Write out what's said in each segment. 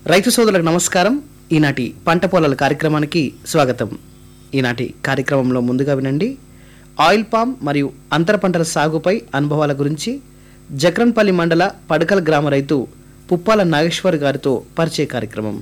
రైతు సోదరులకు నమస్కారం ఈనాటి పంట పొలాల కార్యక్రమానికి స్వాగతం ఈనాటి కార్యక్రమంలో ముందుగా వినండి ఆయిల్ పామ్ మరియు అంతర పంటల సాగుపై అనుభవాల గురించి జక్రన్పల్లి మండల పడకల్ గ్రామ రైతు పుప్పాల నాగేశ్వర్ గారితో పరిచయ కార్యక్రమం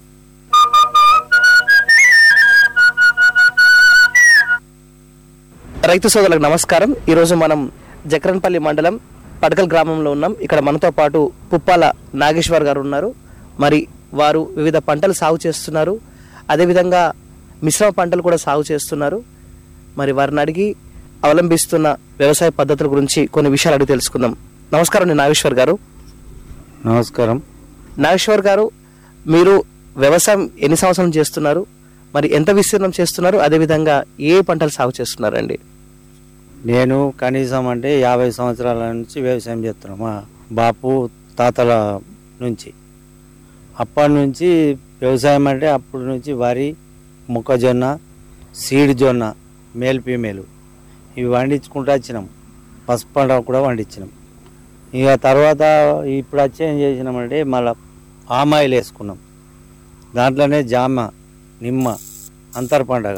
రైతు సోదరులకు నమస్కారం ఈరోజు మనం జక్రన్పల్లి మండలం పడకల్ గ్రామంలో ఉన్నాం ఇక్కడ మనతో పాటు పుప్పాల నాగేశ్వర్ గారు ఉన్నారు మరి వారు వివిధ పంటలు సాగు చేస్తున్నారు అదేవిధంగా మిశ్రమ పంటలు కూడా సాగు చేస్తున్నారు మరి వారిని అడిగి అవలంబిస్తున్న వ్యవసాయ పద్ధతుల గురించి కొన్ని విషయాలు అడిగి తెలుసుకుందాం నమస్కారం నేను నాగేశ్వర్ గారు నమస్కారం నాగేశ్వర్ గారు మీరు వ్యవసాయం ఎన్ని సంవత్సరం చేస్తున్నారు మరి ఎంత విస్తీర్ణం చేస్తున్నారు అదేవిధంగా ఏ పంటలు సాగు చేస్తున్నారండి నేను కనీసం అంటే యాభై సంవత్సరాల నుంచి వ్యవసాయం చేస్తున్నాం మా బాపు తాతల నుంచి అప్పటి నుంచి వ్యవసాయం అంటే అప్పటి నుంచి వరి మొక్కజొన్న సీడ్ జొన్న మేల్ ఫీమేలు ఇవి వండించుకుంటూ వచ్చినాం పసుపు పంట కూడా పండించినాం ఇక తర్వాత ఇప్పుడు వచ్చి ఏం చేసినామంటే మళ్ళీ ఆమాయిల్ వేసుకున్నాం దాంట్లోనే జామ నిమ్మ అంతర్ పండగ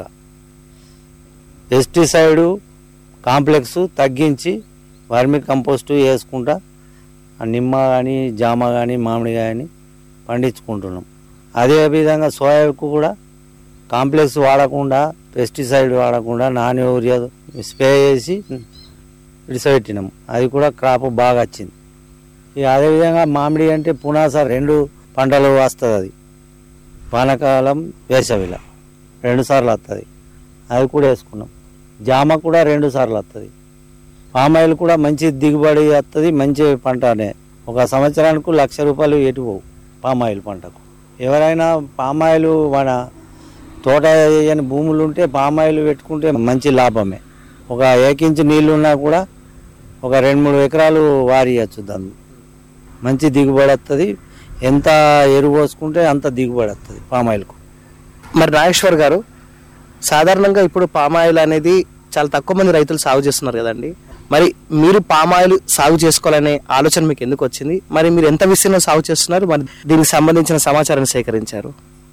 పెస్టిసైడు కాంప్లెక్స్ తగ్గించి వర్మి కంపోస్టు వేసుకుంటా ఆ నిమ్మ కానీ జామ కానీ మామిడి కానీ పండించుకుంటున్నాం అదే విధంగా సోయాకు కూడా కాంప్లెక్స్ వాడకుండా పెస్టిసైడ్ వాడకుండా నాన్ యూరియా స్ప్రే చేసి విడిసపెట్టినాం అది కూడా క్రాప్ బాగా వచ్చింది ఇక అదేవిధంగా మామిడి అంటే పునాస రెండు పంటలు వస్తుంది అది వానాకాలం వేసవిలో రెండు సార్లు వస్తుంది అది కూడా వేసుకున్నాం జామ కూడా రెండు సార్లు వస్తుంది పామాయిల్ కూడా మంచి దిగుబడి వస్తుంది మంచి పంటనే ఒక సంవత్సరానికి లక్ష రూపాయలు ఎటు పోవు పామాయిల్ పంటకు ఎవరైనా పామాయిల్ మన తోట వేయని భూములు ఉంటే పామాయిల్ పెట్టుకుంటే మంచి లాభమే ఒక ఏకించి నీళ్ళు ఉన్నా కూడా ఒక రెండు మూడు ఎకరాలు వారియచ్చు దాన్ని మంచి దిగుబడి వస్తుంది ఎంత ఎరువు పోసుకుంటే అంత దిగుబడి వస్తుంది పామాయిల్కు మరి నాగేశ్వర్ గారు సాధారణంగా ఇప్పుడు పామాయిల్ అనేది చాలా తక్కువ మంది రైతులు సాగు చేస్తున్నారు కదండి మరి మీరు పామాయిల్ సాగు చేసుకోవాలనే ఆలోచన మీకు ఎందుకు వచ్చింది మరి మీరు ఎంత విస్తీర్ణం సాగు చేస్తున్నారు మరి దీనికి సంబంధించిన సమాచారాన్ని సేకరించారు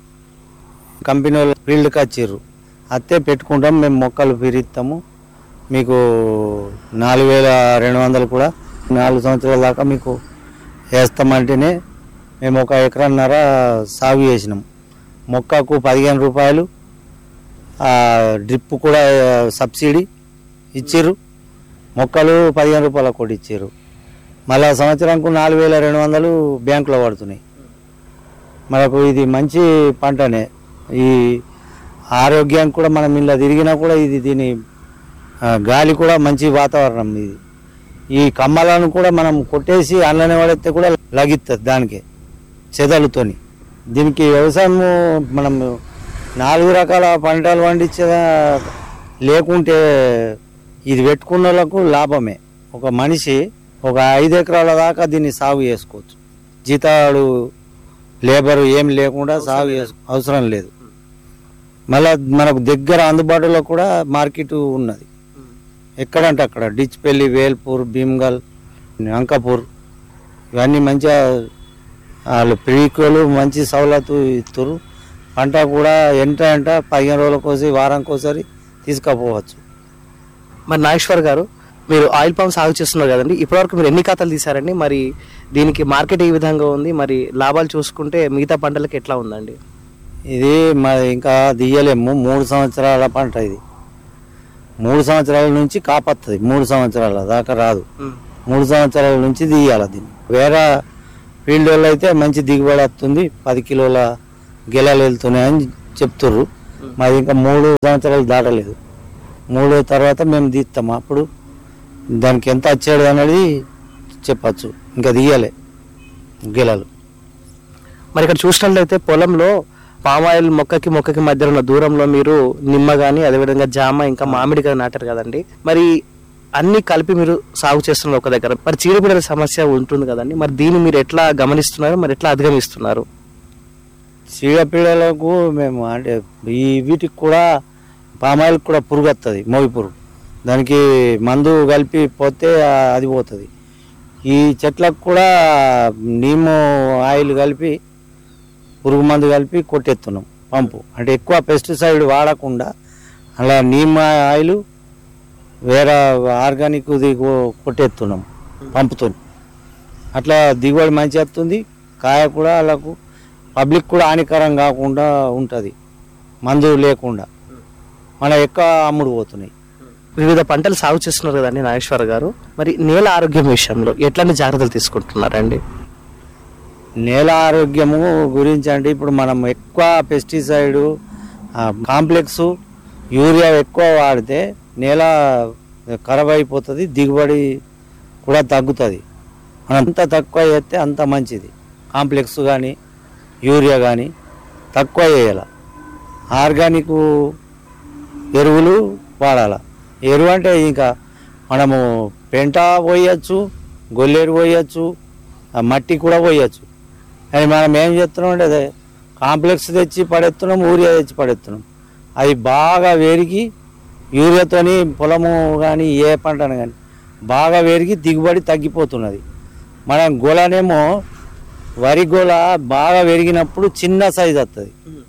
కంపెనీ వాళ్ళు ఫీల్డ్కి వచ్చిర్రు అత్తే పెట్టుకుంటాం మేము మొక్కలు పిరిస్తాము మీకు నాలుగు వేల రెండు వందలు కూడా నాలుగు సంవత్సరాల దాకా మీకు వేస్తామంటేనే మేము ఒక ఎకరన్నర సాగు చేసినాం మొక్కకు పదిహేను రూపాయలు ఆ, డ్రిప్ కూడా సబ్సిడీ ఇచ్చిర్రు మొక్కలు పదిహేను రూపాయల కూడా ఇచ్చిర్రు మళ్ళా సంవత్సరానికి నాలుగు వేల రెండు వందలు బ్యాంకులో పడుతున్నాయి మనకు ఇది మంచి పంటనే ఈ ఆరోగ్యానికి కూడా మనం ఇలా తిరిగినా కూడా ఇది దీని ఆ, గాలి కూడా మంచి వాతావరణం ఇది ఈ కమ్మలను కూడా మనం కొట్టేసి అందులోనే పడితే కూడా లగిస్తుంది దానికి చెదలుతోని దీనికి వ్యవసాయం మనం నాలుగు రకాల పంటలు పండించే లేకుంటే ఇది పెట్టుకున్న వాళ్ళకు లాభమే ఒక మనిషి ఒక ఐదు ఎకరాల దాకా దీన్ని సాగు చేసుకోవచ్చు జీతాడు లేబర్ ఏం లేకుండా సాగు చేసు అవసరం లేదు మళ్ళా మనకు దగ్గర అందుబాటులో కూడా మార్కెట్ ఉన్నది ఎక్కడంటే అక్కడ డిచ్పల్లి వేల్పూర్ భీమ్గల్ అంకపూర్ ఇవన్నీ మంచిగా వాళ్ళు ప్రీకులు మంచి సవలతు ఇస్తారు పంట కూడా ఎంట ఎంట పదిహేను రోజులకోసి వారానికోసారి తీసుకుపోవచ్చు మరి నాగేశ్వర్ గారు మీరు ఆయిల్ పామ్ సాగు చేస్తున్నారు కదండి ఇప్పటివరకు మీరు ఎన్ని ఖాతాలు తీశారండి మరి దీనికి మార్కెట్ ఏ విధంగా ఉంది మరి లాభాలు చూసుకుంటే మిగతా పంటలకు ఎట్లా ఉందండి ఇది మరి ఇంకా దియ్యలేము మూడు సంవత్సరాల పంట ఇది మూడు సంవత్సరాల నుంచి కాపత్తది మూడు సంవత్సరాల దాకా రాదు మూడు సంవత్సరాల నుంచి తీయాలి దీన్ని వేరే ఫీల్డ్ వాళ్ళు అయితే మంచి దిగుబడి వస్తుంది పది కిలోల గెలలు వెళ్తున్నాయని చెప్తుర్రు మాది ఇంకా మూడు సంవత్సరాలు దాటలేదు మూడు తర్వాత మేము తీస్తాం అప్పుడు దానికి ఎంత వచ్చాడు అనేది చెప్పచ్చు ఇంకా తీయాలి గెలలు మరి ఇక్కడ చూసినట్లయితే పొలంలో పామాయిల్ మొక్కకి మొక్కకి మధ్య ఉన్న దూరంలో మీరు నిమ్మ కానీ అదేవిధంగా జామ ఇంకా మామిడి కానీ నాటారు కదండి మరి అన్ని కలిపి మీరు సాగు చేస్తున్నారు ఒక దగ్గర మరి చీడపీడల సమస్య ఉంటుంది కదండి మరి దీన్ని మీరు ఎట్లా గమనిస్తున్నారు మరి ఎట్లా అధిగమిస్తున్నారు చీడపీడలకు మేము అంటే ఈ వీటికి కూడా పామాయిల్ కూడా పురుగు వస్తుంది మోగి పురుగు దానికి మందు కలిపి పోతే ఆ- అది పోతుంది ఈ చెట్లకు కూడా నీము ఆయిల్ కలిపి పురుగు మందు కలిపి కొట్టెత్తున్నాం పంపు అంటే ఎక్కువ పెస్టిసైడ్ వాడకుండా అలా నీమ్ ఆయిల్ వేరే ఆర్గానిక్ కొట్టేస్తున్నాం పంపుతో అట్లా దిగుబడి మంచి వస్తుంది కాయ కూడా వాళ్ళకు పబ్లిక్ కూడా హానికరం కాకుండా ఉంటుంది మందు లేకుండా మన ఎక్కువ అమ్ముడు పోతున్నాయి వివిధ పంటలు సాగు చేస్తున్నారు కదండి నాగేశ్వర్ గారు మరి నేల ఆరోగ్యం విషయంలో ఎట్లాంటి జాగ్రత్తలు తీసుకుంటున్నారండి నేల ఆరోగ్యము గురించి అంటే ఇప్పుడు మనం ఎక్కువ పెస్టిసైడ్ కాంప్లెక్స్ యూరియా ఎక్కువ వాడితే నేల ఖరాబ్ అయిపోతుంది దిగుబడి కూడా తగ్గుతుంది మనం ఎంత తక్కువ చేస్తే అంత మంచిది కాంప్లెక్స్ కానీ యూరియా కానీ తక్కువ వేయాలి ఆర్గానిక్ ఎరువులు వాడాలి ఎరువు అంటే ఇంకా మనము పెంట పోయచ్చు గొల్లేరు పోయచ్చు ఆ మట్టి కూడా పోయచ్చు కానీ మనం ఏం చేస్తున్నాం అంటే అదే కాంప్లెక్స్ తెచ్చి పడేస్తున్నాం యూరియా తెచ్చి పడేస్తున్నాం అది బాగా వేరికి యూరియాతోని పొలము కానీ ఏ పంటను కానీ బాగా వేరికి దిగుబడి తగ్గిపోతున్నది మనం గోలనేమో వరి గోల బాగా పెరిగినప్పుడు చిన్న సైజు వస్తుంది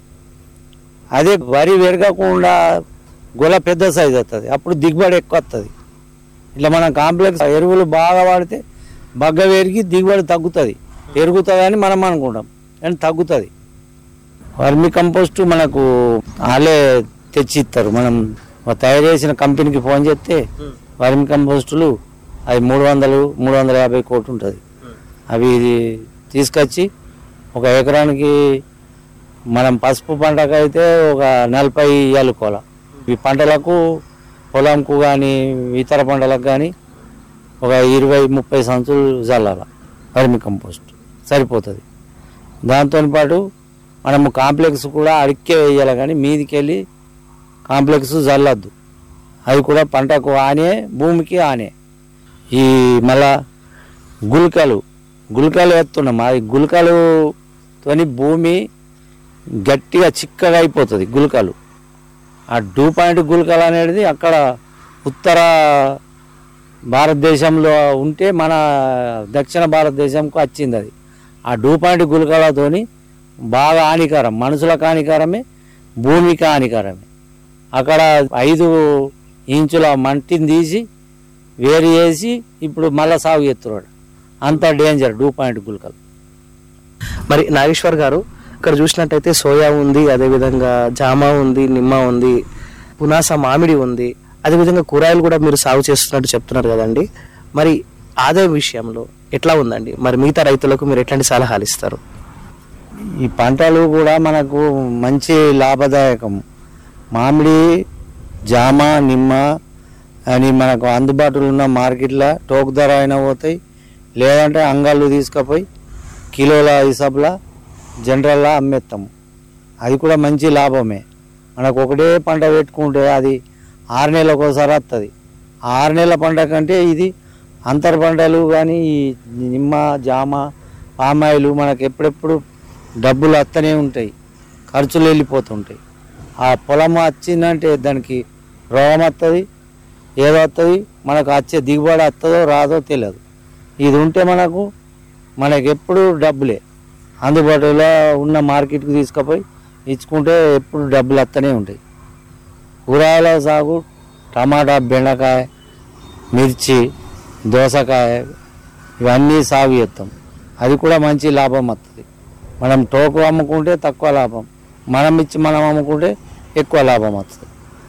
అదే వరి పెరగకుండా గొల పెద్ద సైజు వస్తుంది అప్పుడు దిగుబడి ఎక్కువ వస్తుంది ఇట్లా మనం కాంప్లెక్స్ ఎరువులు బాగా వాడితే బగ్గ పెరిగి దిగుబడి తగ్గుతుంది పెరుగుతుందని మనం అనుకుంటాం కానీ తగ్గుతుంది వర్మి కంపోస్ట్ మనకు వాళ్ళే తెచ్చి ఇస్తారు మనం తయారు చేసిన కంపెనీకి ఫోన్ చేస్తే వర్మి కంపోస్టులు అవి మూడు వందలు మూడు వందల యాభై కోట్లు ఉంటుంది అవి తీసుకొచ్చి ఒక ఎకరానికి మనం పసుపు పంటకు అయితే ఒక నలభై అల్లుకోవాలి ఈ పంటలకు పొలంకు కానీ ఇతర పంటలకు కానీ ఒక ఇరవై ముప్పై సంచులు చల్లాల వర్మి కంపోస్ట్ సరిపోతుంది దాంతో పాటు మనము కాంప్లెక్స్ కూడా అడిక్కే వేయాలి కానీ మీదికి వెళ్ళి కాంప్లెక్స్ చల్లద్దు అది కూడా పంటకు ఆనే భూమికి ఆనే ఈ మళ్ళా గుల్కలు గుల్కలు వేస్తున్నాం అది గుల్కలుతోని భూమి గట్టిగా చిక్కగా అయిపోతుంది గుల్కలు ఆ డూ పాయింట్ గుల్కలు అనేది అక్కడ ఉత్తర భారతదేశంలో ఉంటే మన దక్షిణ భారతదేశంకు వచ్చింది అది ఆ డూ పాయింట్ గుల్కలతోని బాగా హానికరం మనుషులకు హానికరమే భూమికి హానికరమే అక్కడ ఐదు ఇంచుల మంటిని తీసి వేరు చేసి ఇప్పుడు మళ్ళా సాగు చేస్తున్నాడు అంత డేంజర్ డూ పాయింట్ గుల్కలు మరి నాగేశ్వర్ గారు ఇక్కడ చూసినట్టయితే సోయా ఉంది అదేవిధంగా జామ ఉంది నిమ్మ ఉంది పునాస మామిడి ఉంది అదేవిధంగా కూరగాయలు కూడా మీరు సాగు చేస్తున్నట్టు చెప్తున్నారు కదండి మరి ఆదాయం విషయంలో ఎట్లా ఉందండి మరి మిగతా రైతులకు మీరు ఎట్లాంటి సలహాలు ఇస్తారు ఈ పంటలు కూడా మనకు మంచి లాభదాయకం మామిడి జామ నిమ్మ అని మనకు అందుబాటులో ఉన్న మార్కెట్లో టోక్ ధర అయినా పోతాయి లేదంటే అంగాళ్ళు తీసుకుపోయి కిలోల హిసాబులా జనరల్లా అమ్మేస్తాము అది కూడా మంచి లాభమే మనకు ఒకటే పంట పెట్టుకుంటే అది ఆరు నెలలకు ఒకసారి వస్తుంది ఆరు నెలల పంట కంటే ఇది అంతర పంటలు కానీ ఈ నిమ్మ జామ పామాయిలు మనకు ఎప్పుడెప్పుడు డబ్బులు వస్తూనే ఉంటాయి ఖర్చులు వెళ్ళిపోతుంటాయి ఆ పొలం వచ్చిందంటే దానికి రోగం వస్తుంది ఏదో వస్తుంది మనకు వచ్చే దిగుబడి వస్తుందో రాదో తెలియదు ఇది ఉంటే మనకు మనకి ఎప్పుడు డబ్బులే అందుబాటులో ఉన్న మార్కెట్కి తీసుకుపోయి ఇచ్చుకుంటే ఎప్పుడు డబ్బులు వస్తూనే ఉంటాయి కూరగాయల సాగు టమాటా బెండకాయ మిర్చి దోసకాయ ఇవన్నీ సాగు చేస్తాం అది కూడా మంచి లాభం వస్తుంది మనం టోకు అమ్ముకుంటే తక్కువ లాభం మనం ఇచ్చి మనం అమ్ముకుంటే ఎక్కువ లాభం వస్తుంది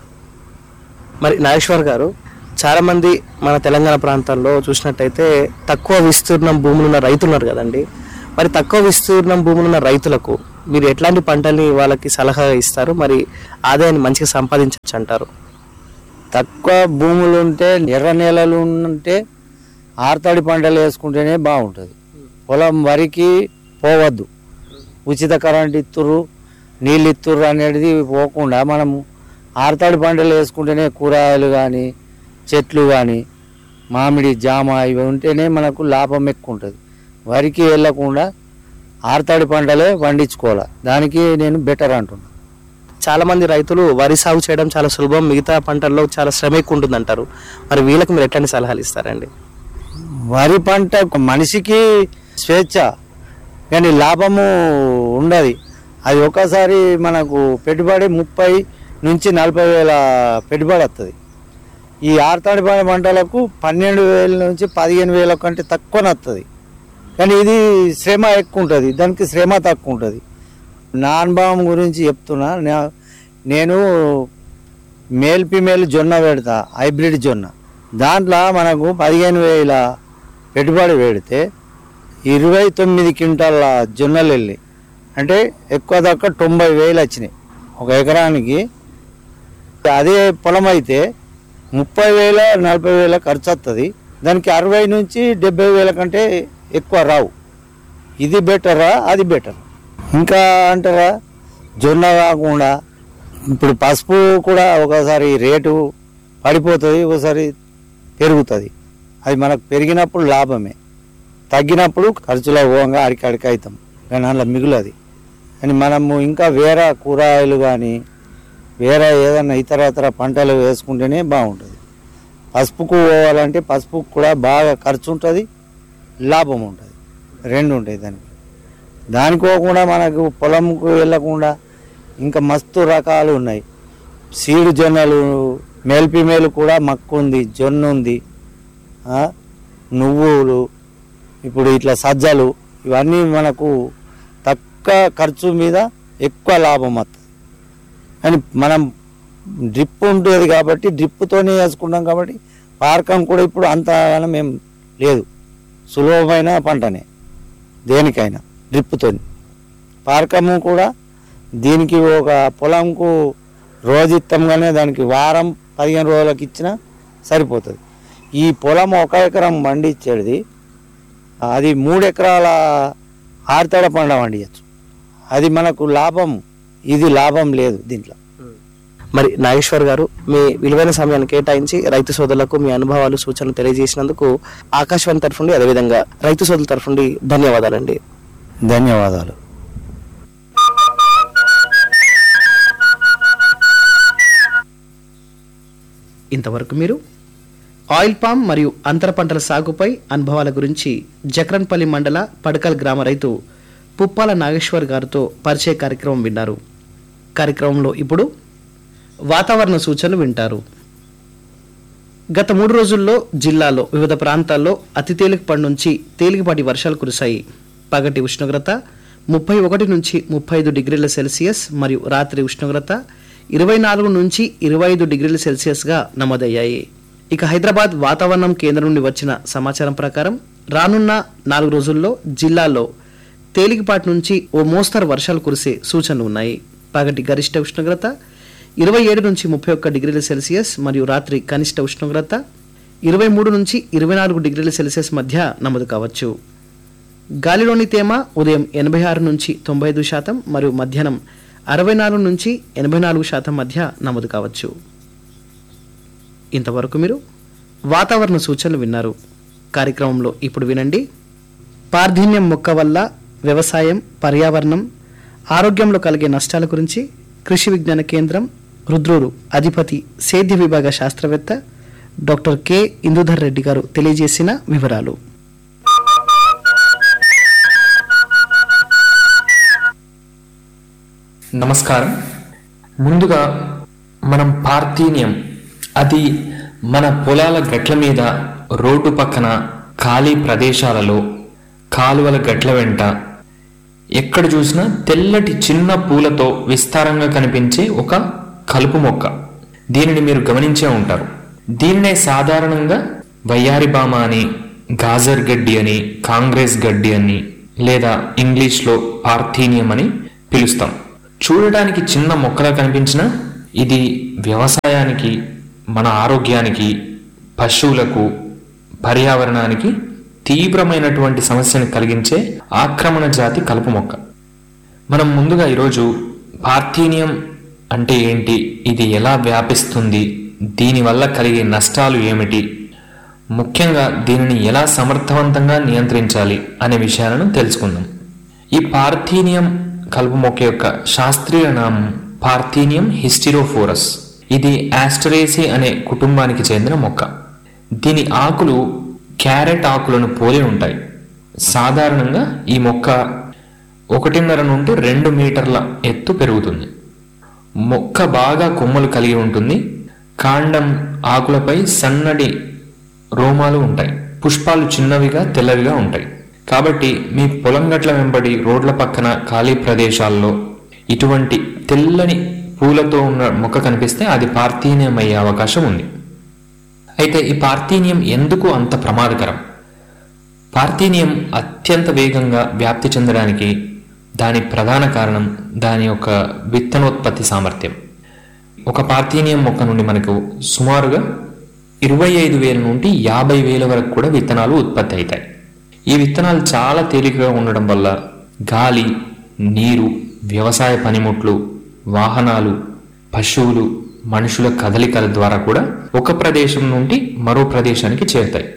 మరి నాగేశ్వర్ గారు చాలా మంది మన తెలంగాణ ప్రాంతాల్లో చూసినట్టయితే తక్కువ విస్తీర్ణం భూములు ఉన్న రైతులు ఉన్నారు కదండి మరి తక్కువ విస్తీర్ణం భూములు ఉన్న రైతులకు మీరు ఎట్లాంటి పంటల్ని వాళ్ళకి సలహా ఇస్తారు మరి ఆదాయాన్ని మంచిగా సంపాదించవచ్చు అంటారు తక్కువ భూములు ఉంటే ఎర్ర నేలలు ఉంటే ఆర్తడి పంటలు వేసుకుంటేనే బాగుంటుంది పొలం వరికి పోవద్దు ఉచిత కరెంట్ ఇత్తుర్రు నీళ్ళు ఇత్తుర్రు అనేది పోకుండా మనం ఆర్తడి పంటలు వేసుకుంటేనే కూరగాయలు కానీ చెట్లు కానీ మామిడి జామ ఇవి ఉంటేనే మనకు లాభం ఎక్కువ ఉంటుంది వరికి వెళ్ళకుండా ఆర్తడి పంటలే పండించుకోవాలి దానికి నేను బెటర్ అంటున్నాను చాలా మంది రైతులు వరి సాగు చేయడం చాలా సులభం మిగతా పంటల్లో చాలా శ్రమ ఎక్కువ ఉంటుంది అంటారు మరి వీళ్ళకి మీరు ఎట్లాంటి సలహాలు ఇస్తారండి వరి పంట ఒక మనిషికి స్వేచ్ఛ కానీ లాభము ఉండదు అది ఒకసారి మనకు పెట్టుబడి ముప్పై నుంచి నలభై వేల పెట్టుబడి వస్తుంది ఈ ఆర్తాడి పంటలకు పన్నెండు వేల నుంచి పదిహేను వేల కంటే తక్కువనే వస్తుంది కానీ ఇది శ్రమ ఎక్కువ ఉంటుంది దానికి శ్రమ తక్కువ ఉంటుంది నా అనుభవం గురించి చెప్తున్నా నా- నేను మేల్ ఫీమేల్ జొన్న పెడతా హైబ్రిడ్ జొన్న దాంట్లో మనకు పదిహేను వేల పెట్టుబడి పెడితే ఇరవై తొమ్మిది క్వింటాల జొన్నలు వెళ్ళి అంటే ఎక్కువ తక్కువ తొంభై వేలు వచ్చినాయి ఒక ఎకరానికి అదే పొలం అయితే ముప్పై వేల నలభై వేల ఖర్చు వస్తుంది దానికి అరవై నుంచి డెబ్బై వేల కంటే ఎక్కువ రావు ఇది బెటరా అది బెటర్ ఇంకా అంటారా జొన్న కాకుండా ఇప్పుడు పసుపు కూడా ఒకసారి రేటు పడిపోతుంది ఒకసారి పెరుగుతుంది అది మనకు పెరిగినప్పుడు లాభమే తగ్గినప్పుడు ఖర్చులో పోగా అడికడికి అవుతాం కానీ అందులో మిగులది అని మనము ఇంకా వేరే కూరగాయలు కానీ వేరే ఏదైనా ఇతర ఇతర పంటలు వేసుకుంటేనే బాగుంటుంది పసుపుకు పోవాలంటే పసుపుకు కూడా బాగా ఖర్చు ఉంటుంది లాభం ఉంటుంది రెండు ఉంటాయి దానికి దానికో కూడా మనకు పొలంకు వెళ్ళకుండా ఇంకా మస్తు రకాలు ఉన్నాయి సీడు జొన్నలు మేల్ ఫీమేల్ కూడా మక్కు ఉంది జొన్న ఉంది ఆ, నువ్వులు ఇప్పుడు ఇట్లా సజ్జలు ఇవన్నీ మనకు తక్కువ ఖర్చు మీద ఎక్కువ లాభం వస్తుంది అని మనం డ్రిప్ ఉంటుంది కాబట్టి డ్రిప్తోనే వేసుకుంటాం కాబట్టి పారకం కూడా ఇప్పుడు అంతగానం ఏం లేదు సులభమైన పంటనే దేనికైనా డ్రిప్తో పారకము కూడా దీనికి ఒక పొలంకు రోజు ఇత్తంగానే దానికి వారం పదిహేను రోజులకు ఇచ్చినా సరిపోతుంది ఈ పొలం ఒక ఎకరం పండించేది అది మూడు ఎకరాల ఆరుతడ పంట పండించచ్చు అది మనకు లాభం ఇది లాభం లేదు దీంట్లో మరి నాగేశ్వర్ గారు మీ విలువైన సమయాన్ని కేటాయించి రైతు సోదరులకు మీ అనుభవాలు సూచనలు తెలియజేసినందుకు ఆకాశవాణి తరఫు నుండి అదేవిధంగా రైతు సోదరుల తరఫు నుండి ధన్యవాదాలండి ధన్యవాదాలు ఇంతవరకు మీరు ఆయిల్ పామ్ మరియు అంతర పంటల సాగుపై అనుభవాల గురించి జక్రన్పల్లి మండల పడకల్ గ్రామ రైతు పుప్పాల నాగేశ్వర్ గారితో పరిచయ కార్యక్రమం విన్నారు కార్యక్రమంలో ఇప్పుడు వాతావరణ సూచనలు వింటారు గత మూడు రోజుల్లో జిల్లాలో వివిధ ప్రాంతాల్లో అతి తేలికపాటి నుంచి తేలికపాటి వర్షాలు కురిశాయి పగటి ఉష్ణోగ్రత ముప్పై ఒకటి నుంచి ముప్పై ఐదు డిగ్రీల సెల్సియస్ మరియు రాత్రి ఉష్ణోగ్రత ఇరవై నాలుగు నుంచి ఇరవై ఐదు డిగ్రీల సెల్సియస్గా నమోదయ్యాయి ఇక హైదరాబాద్ వాతావరణం కేంద్రం నుండి వచ్చిన సమాచారం ప్రకారం రానున్న నాలుగు రోజుల్లో జిల్లాలో తేలికపాటి నుంచి ఓ మోస్తరు వర్షాలు కురిసే సూచనలు ఉన్నాయి పగటి గరిష్ట ఉష్ణోగ్రత ఇరవై ఏడు నుంచి ముప్పై ఒక్క డిగ్రీల సెల్సియస్ మరియు రాత్రి కనిష్ట ఉష్ణోగ్రత ఇరవై మూడు నుంచి ఇరవై నాలుగు డిగ్రీల సెల్సియస్ మధ్య నమోదు కావచ్చు గాలిలోని తేమ ఉదయం ఎనభై ఆరు నుంచి తొంభై ఐదు శాతం మరియు మధ్యాహ్నం అరవై నాలుగు నుంచి ఎనభై నాలుగు శాతం మధ్య నమోదు కావచ్చు ఇంతవరకు మీరు వాతావరణ సూచనలు విన్నారు కార్యక్రమంలో ఇప్పుడు వినండి పార్థిన్యం మొక్క వల్ల వ్యవసాయం పర్యావరణం ఆరోగ్యంలో కలిగే నష్టాల గురించి కృషి విజ్ఞాన కేంద్రం రుద్రూరు అధిపతి సేద్య విభాగ శాస్త్రవేత్త డాక్టర్ కె ఇందుధర్ రెడ్డి గారు తెలియజేసిన వివరాలు నమస్కారం ముందుగా మనం పార్థీనియం అది మన పొలాల గట్ల మీద రోడ్డు పక్కన ఖాళీ ప్రదేశాలలో కాలువల గట్ల వెంట ఎక్కడ చూసినా తెల్లటి చిన్న పూలతో విస్తారంగా కనిపించే ఒక కలుపు మొక్క దీనిని మీరు గమనించే ఉంటారు దీన్నే సాధారణంగా వయ్యారి బామ అని గాజర్ గడ్డి అని కాంగ్రెస్ గడ్డి అని లేదా ఇంగ్లీష్లో పార్థీనియం అని పిలుస్తాం చూడడానికి చిన్న మొక్కలా కనిపించిన ఇది వ్యవసాయానికి మన ఆరోగ్యానికి పశువులకు పర్యావరణానికి తీవ్రమైనటువంటి సమస్యను కలిగించే ఆక్రమణ జాతి కలుపు మొక్క మనం ముందుగా ఈరోజు పార్థీనియం అంటే ఏంటి ఇది ఎలా వ్యాపిస్తుంది దీనివల్ల కలిగే నష్టాలు ఏమిటి ముఖ్యంగా దీనిని ఎలా సమర్థవంతంగా నియంత్రించాలి అనే విషయాలను తెలుసుకుందాం ఈ పార్థీనియం కలుపు మొక్క యొక్క శాస్త్రీయ నామం పార్థీనియం హిస్టిరోఫోరస్ ఇది ఆస్టరేసి అనే కుటుంబానికి చెందిన మొక్క దీని ఆకులు క్యారెట్ ఆకులను పోలి ఉంటాయి సాధారణంగా ఈ మొక్క ఒకటిన్నర నుండి రెండు మీటర్ల ఎత్తు పెరుగుతుంది మొక్క బాగా కొమ్మలు కలిగి ఉంటుంది కాండం ఆకులపై సన్నటి రోమాలు ఉంటాయి పుష్పాలు చిన్నవిగా తెల్లవిగా ఉంటాయి కాబట్టి మీ పొలం గట్ల వెంబడి రోడ్ల పక్కన ఖాళీ ప్రదేశాల్లో ఇటువంటి తెల్లని పూలతో ఉన్న మొక్క కనిపిస్తే అది పార్థీనియం అయ్యే అవకాశం ఉంది అయితే ఈ పార్థీనియం ఎందుకు అంత ప్రమాదకరం పార్థీనియం అత్యంత వేగంగా వ్యాప్తి చెందడానికి దాని ప్రధాన కారణం దాని యొక్క విత్తనోత్పత్తి సామర్థ్యం ఒక పార్థీనియం మొక్క నుండి మనకు సుమారుగా ఇరవై ఐదు వేల నుండి యాభై వేల వరకు కూడా విత్తనాలు ఉత్పత్తి అవుతాయి ఈ విత్తనాలు చాలా తేలికగా ఉండడం వల్ల గాలి నీరు వ్యవసాయ పనిముట్లు వాహనాలు పశువులు మనుషుల కదలికల ద్వారా కూడా ఒక ప్రదేశం నుండి మరో ప్రదేశానికి చేరుతాయి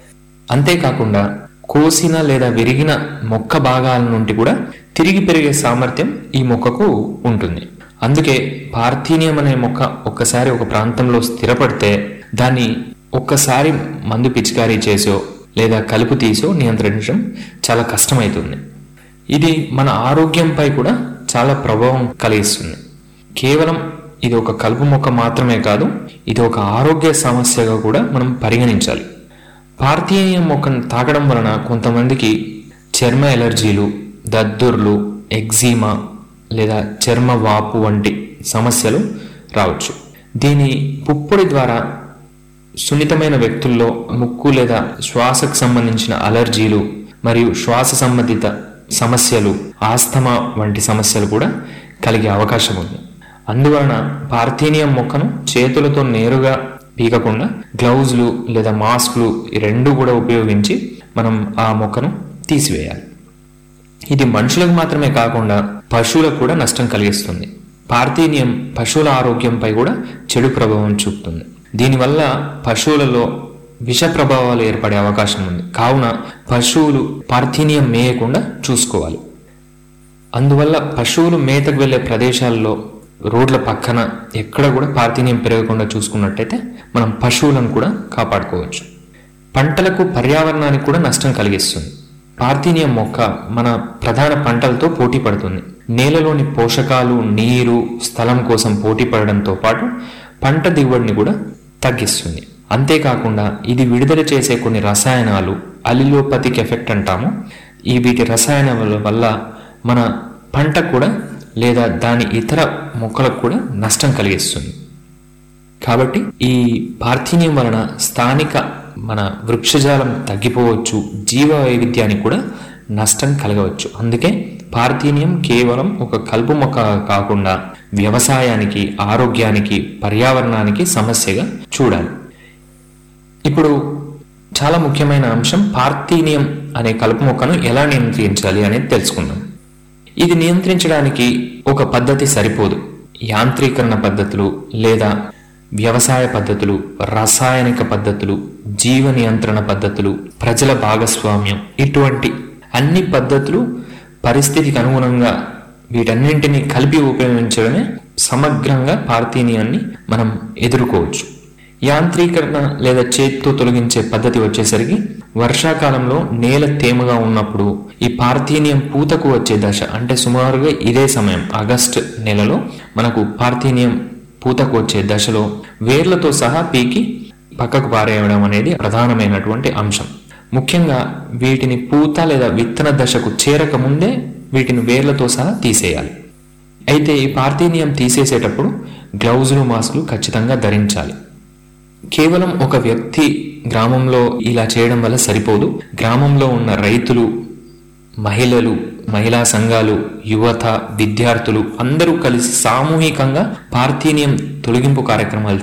అంతేకాకుండా కోసిన లేదా విరిగిన మొక్క భాగాల నుండి కూడా తిరిగి పెరిగే సామర్థ్యం ఈ మొక్కకు ఉంటుంది అందుకే పార్థీనియం అనే మొక్క ఒక్కసారి ఒక ప్రాంతంలో స్థిరపడితే దాన్ని ఒక్కసారి మందు పిచికారీ చేసో లేదా కలుపు తీసో నియంత్రించడం చాలా కష్టమవుతుంది ఇది మన ఆరోగ్యంపై కూడా చాలా ప్రభావం కలిగిస్తుంది కేవలం ఇది ఒక కలుపు మొక్క మాత్రమే కాదు ఇది ఒక ఆరోగ్య సమస్యగా కూడా మనం పరిగణించాలి పార్థీనియం మొక్కను తాకడం వలన కొంతమందికి చర్మ ఎలర్జీలు దద్దుర్లు ఎగ్జీమా లేదా చర్మ వాపు వంటి సమస్యలు రావచ్చు దీని పుప్పొడి ద్వారా సున్నితమైన వ్యక్తుల్లో ముక్కు లేదా శ్వాసకు సంబంధించిన అలర్జీలు మరియు శ్వాస సంబంధిత సమస్యలు ఆస్తమా వంటి సమస్యలు కూడా కలిగే అవకాశం ఉంది అందువలన పార్థీనియం మొక్కను చేతులతో నేరుగా పీకకుండా గ్లౌజులు లేదా మాస్క్లు ఈ రెండు కూడా ఉపయోగించి మనం ఆ మొక్కను తీసివేయాలి ఇది మనుషులకు మాత్రమే కాకుండా పశువులకు కూడా నష్టం కలిగిస్తుంది పార్థీనియం పశువుల ఆరోగ్యంపై కూడా చెడు ప్రభావం చూపుతుంది దీనివల్ల పశువులలో విష ప్రభావాలు ఏర్పడే అవకాశం ఉంది కావున పశువులు పార్థీనియం మేయకుండా చూసుకోవాలి అందువల్ల పశువులు మేతకు వెళ్లే ప్రదేశాల్లో రోడ్ల పక్కన ఎక్కడ కూడా పార్థీనియం పెరగకుండా చూసుకున్నట్టయితే మనం పశువులను కూడా కాపాడుకోవచ్చు పంటలకు పర్యావరణానికి కూడా నష్టం కలిగిస్తుంది పార్థీనియం మొక్క మన ప్రధాన పంటలతో పోటీ పడుతుంది నేలలోని పోషకాలు నీరు స్థలం కోసం పోటీ పడడంతో పాటు పంట దిగుబడిని కూడా తగ్గిస్తుంది అంతేకాకుండా ఇది విడుదల చేసే కొన్ని రసాయనాలు అలిలోపతిక్ ఎఫెక్ట్ అంటాము ఈ వీటి రసాయనాల వల్ల మన పంట కూడా లేదా దాని ఇతర మొక్కలకు కూడా నష్టం కలిగిస్తుంది కాబట్టి ఈ పార్థీనియం వలన స్థానిక మన వృక్షజాలం తగ్గిపోవచ్చు జీవ వైవిధ్యానికి కూడా నష్టం కలగవచ్చు అందుకే పార్థీనియం కేవలం ఒక కలుపు మొక్క కాకుండా వ్యవసాయానికి ఆరోగ్యానికి పర్యావరణానికి సమస్యగా చూడాలి ఇప్పుడు చాలా ముఖ్యమైన అంశం పార్థీనియం అనే కలుపు మొక్కను ఎలా నియంత్రించాలి అనేది తెలుసుకుందాం ఇది నియంత్రించడానికి ఒక పద్ధతి సరిపోదు యాంత్రీకరణ పద్ధతులు లేదా వ్యవసాయ పద్ధతులు రసాయనిక పద్ధతులు జీవ నియంత్రణ పద్ధతులు ప్రజల భాగస్వామ్యం ఇటువంటి అన్ని పద్ధతులు పరిస్థితికి అనుగుణంగా వీటన్నింటినీ కలిపి ఉపయోగించడమే సమగ్రంగా పార్థీనియాన్ని మనం ఎదుర్కోవచ్చు యాంత్రీకరణ లేదా చేతితో తొలగించే పద్ధతి వచ్చేసరికి వర్షాకాలంలో నేల తేమగా ఉన్నప్పుడు ఈ పార్థీనియం పూతకు వచ్చే దశ అంటే సుమారుగా ఇదే సమయం ఆగస్ట్ నెలలో మనకు పార్థీనియం పూతకు వచ్చే దశలో వేర్లతో సహా పీకి పక్కకు పారేయడం అనేది ప్రధానమైనటువంటి అంశం ముఖ్యంగా వీటిని పూత లేదా విత్తన దశకు చేరక ముందే వీటిని వేర్లతో సహా తీసేయాలి అయితే ఈ పార్థీనియం తీసేసేటప్పుడు గ్లౌజులు మాస్కులు ఖచ్చితంగా ధరించాలి కేవలం ఒక వ్యక్తి గ్రామంలో ఇలా చేయడం వల్ల సరిపోదు గ్రామంలో ఉన్న రైతులు మహిళలు మహిళా సంఘాలు యువత విద్యార్థులు అందరూ కలిసి సామూహికంగా పార్థీనియం తొలగింపు కార్యక్రమాలు